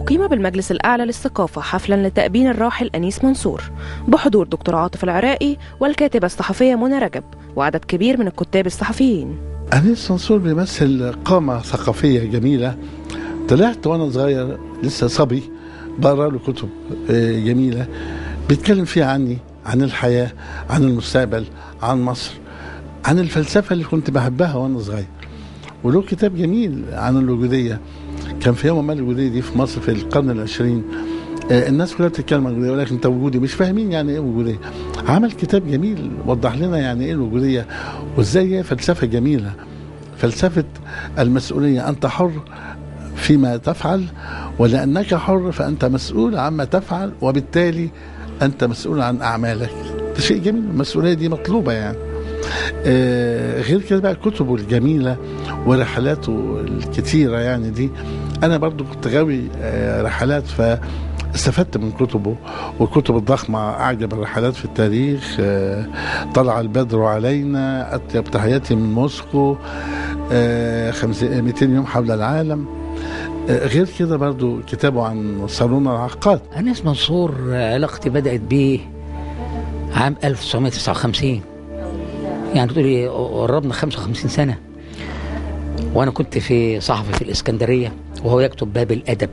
أقيم بالمجلس الأعلى للثقافة حفلا لتأبين الراحل أنيس منصور بحضور دكتور عاطف العراقي والكاتبة الصحفية منى رجب وعدد كبير من الكتاب الصحفيين أنيس منصور بيمثل قامة ثقافية جميلة طلعت وأنا صغير لسه صبي بقرا له كتب آه، جميلة بيتكلم فيها عني عن الحياة عن المستقبل عن مصر عن الفلسفة اللي كنت بحبها وأنا صغير وله كتاب جميل عن الوجودية كان في يوم ما الوجودية دي في مصر في القرن العشرين آه، الناس كلها بتتكلم عن الوجودية ولكن انت وجودي مش فاهمين يعني ايه وجودية عمل كتاب جميل وضح لنا يعني ايه الوجودية وازاي هي فلسفة جميلة فلسفة المسؤولية انت حر فيما تفعل ولانك حر فانت مسؤول عما تفعل وبالتالي انت مسؤول عن اعمالك ده شيء جميل المسؤولية دي مطلوبة يعني آه، غير كده بقى كتبه الجميلة ورحلاته الكتيرة يعني دي أنا برضو كنت غاوي آه، رحلات فاستفدت من كتبه والكتب الضخمة أعجب الرحلات في التاريخ آه، طلع البدر علينا أطيب تحياتي من موسكو آه، خمس- 200 يوم حول العالم آه، غير كده برضو كتابه عن صالون العقاد أنيس منصور علاقتي بدأت بيه عام 1959 يعني تقولي قربنا 55 سنة وأنا كنت في صحفي في الإسكندرية وهو يكتب باب الأدب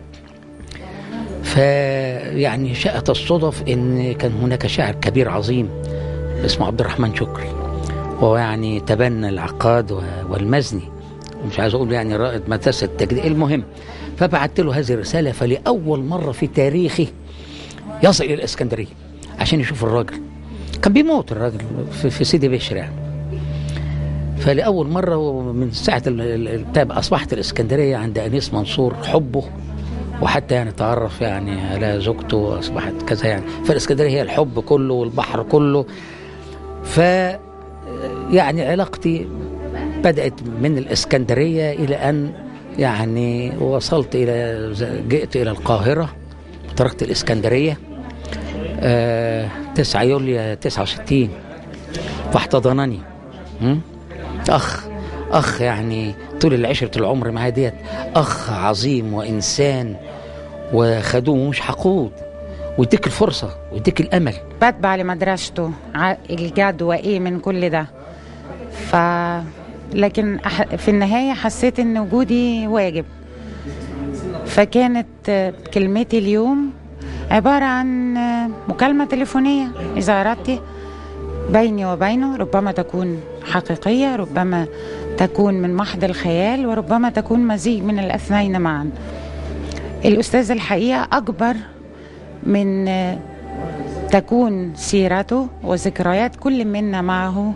فيعني شاءت الصدف ان كان هناك شاعر كبير عظيم اسمه عبد الرحمن شكري وهو يعني تبنى العقاد و- والمزني ومش عايز اقول يعني رائد مدرسه التجديد المهم فبعت له هذه الرساله فلاول مره في تاريخي يصل الى الاسكندريه عشان يشوف الراجل كان بيموت الراجل في, في سيدي بشر يعني فلأول مرة من ساعة ال- ال- البتاع أصبحت الإسكندرية عند أنيس منصور حبه وحتى يعني تعرف يعني على زوجته وأصبحت كذا يعني فالإسكندرية هي الحب كله والبحر كله ف يعني علاقتي بدأت من الإسكندرية إلى أن يعني وصلت إلى جئت إلى القاهرة تركت الإسكندرية آه 9 يوليو 69 فاحتضنني م? أخ أخ يعني طول العشرة العمر معاه ديت أخ عظيم وإنسان وخدوم مش حقود ويديك الفرصة ويديك الأمل بتبع لمدرسته ع- الجد وايه من كل ده ف لكن أح- في النهاية حسيت ان وجودي واجب فكانت آه، كلمتي اليوم عبارة عن آه، مكالمة تليفونية إذا أردت بيني وبينه ربما تكون حقيقية ربما تكون من محض الخيال وربما تكون مزيج من الاثنين معا الأستاذ الحقيقة أكبر من آه، تكون سيرته وذكريات كل منا معه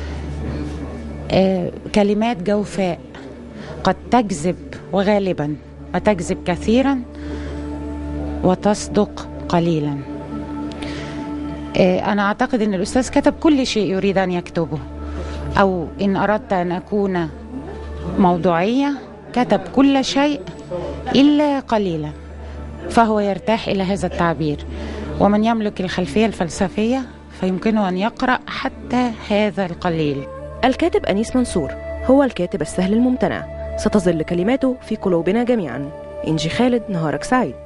آه، كلمات جوفاء قد تجذب وغالبا وتجذب كثيرا وتصدق قليلا آه، أنا أعتقد أن الأستاذ كتب كل شيء يريد أن يكتبه أو إن أردت أن أكون موضوعية كتب كل شيء إلا قليلا فهو يرتاح إلى هذا التعبير ومن يملك الخلفية الفلسفية فيمكنه أن يقرأ حتى هذا القليل الكاتب أنيس منصور هو الكاتب السهل الممتنع ستظل كلماته في قلوبنا جميعا إنجي خالد نهارك سعيد